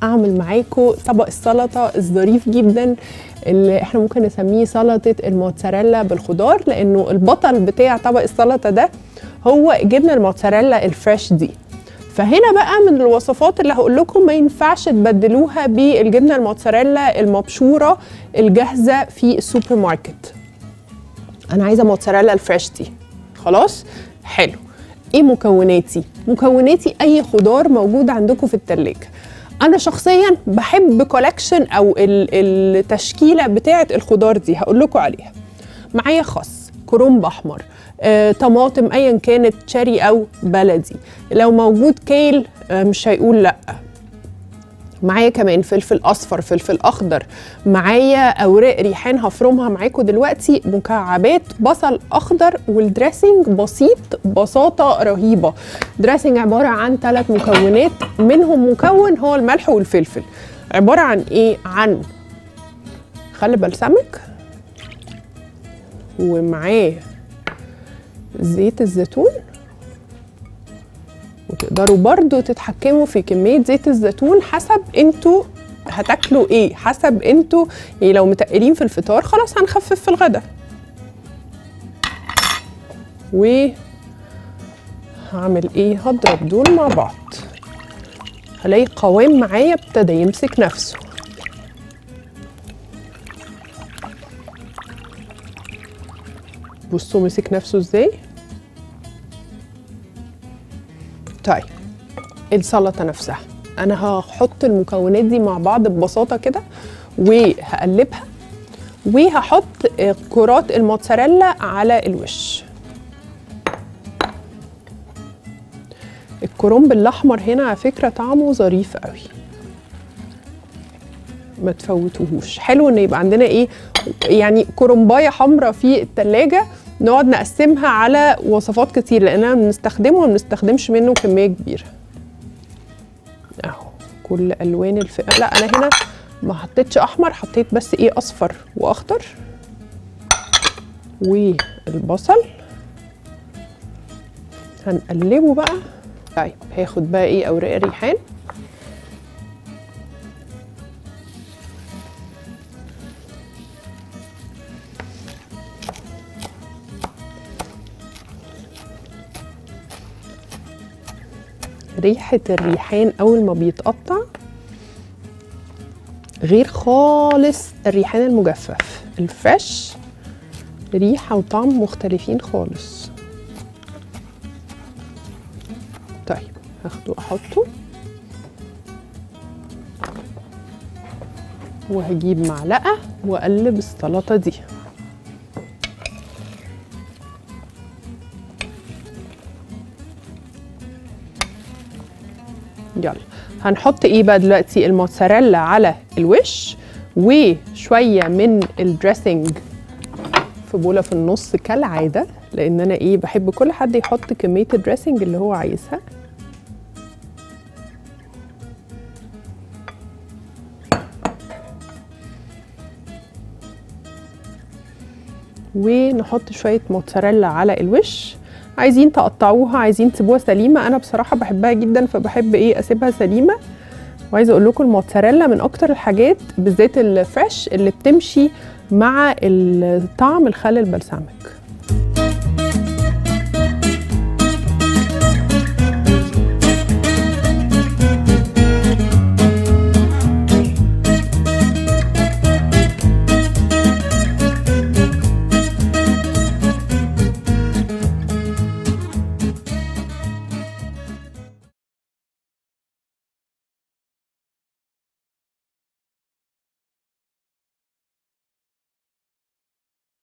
اعمل معاكم طبق السلطه الظريف جدا اللي احنا ممكن نسميه سلطه الموتزاريلا بالخضار لانه البطل بتاع طبق السلطه ده هو جبنه الموتزاريلا الفريش دي فهنا بقى من الوصفات اللي هقول لكم ما ينفعش تبدلوها بالجبنه الموتزاريلا المبشوره الجاهزه في السوبر ماركت انا عايزه موتزاريلا الفريش دي خلاص حلو ايه مكوناتي مكوناتي اي خضار موجود عندكم في التلاجة انا شخصيا بحب كولكشن او التشكيله بتاعه الخضار دي هقول لكم عليها معايا خس كرنب احمر آه، طماطم ايا كانت شاري او بلدي لو موجود كيل آه، مش هيقول لا معايا كمان فلفل اصفر فلفل اخضر معايا اوراق ريحان هفرمها معاكم دلوقتي مكعبات بصل اخضر والدريسنج بسيط بساطه رهيبه دريسنج عباره عن ثلاث مكونات منهم مكون هو الملح والفلفل عباره عن ايه عن خل بلسمك ومعاه زيت الزيتون وتقدروا برضو تتحكموا في كمية زيت الزيتون حسب انتوا هتاكلوا ايه حسب انتوا يعني لو متقلين في الفطار خلاص هنخفف في الغدا و هعمل ايه هضرب دول مع بعض هلاقي قوام معايا ابتدى يمسك نفسه بصوا مسك نفسه ازاي طيب السلطه نفسها انا هحط المكونات دي مع بعض ببساطه كده وهقلبها وهحط كرات الموتزاريلا على الوش الكرنب الاحمر هنا على فكره طعمه ظريف قوي ما تفوتوهوش حلو ان يبقى عندنا ايه يعني كرنبايه حمراء في التلاجة نقعد نقسمها على وصفات كتير لاننا بنستخدمه وما بنستخدمش منه كميه كبيره اهو كل الوان الفئه لا انا هنا ما حطيتش احمر حطيت بس ايه اصفر واخضر والبصل هنقلبه بقى طيب هاخد بقى ايه اوراق الريحان ريحة الريحان أول ما بيتقطع غير خالص الريحان المجفف الفريش ريحة وطعم مختلفين خالص طيب هاخده أحطه وهجيب معلقة وأقلب السلطة دي يلا هنحط ايه بقى دلوقتي الموتزاريلا على الوش وشويه من الدريسنج في بوله في النص كالعاده لان انا ايه بحب كل حد يحط كميه الدريسنج اللي هو عايزها ونحط شويه موتزاريلا على الوش عايزين تقطعوها عايزين تسيبوها سليمه انا بصراحه بحبها جدا فبحب ايه اسيبها سليمه وعايزه اقول لكم الموتزاريلا من اكتر الحاجات بالذات الفريش اللي بتمشي مع طعم الخل البلسمك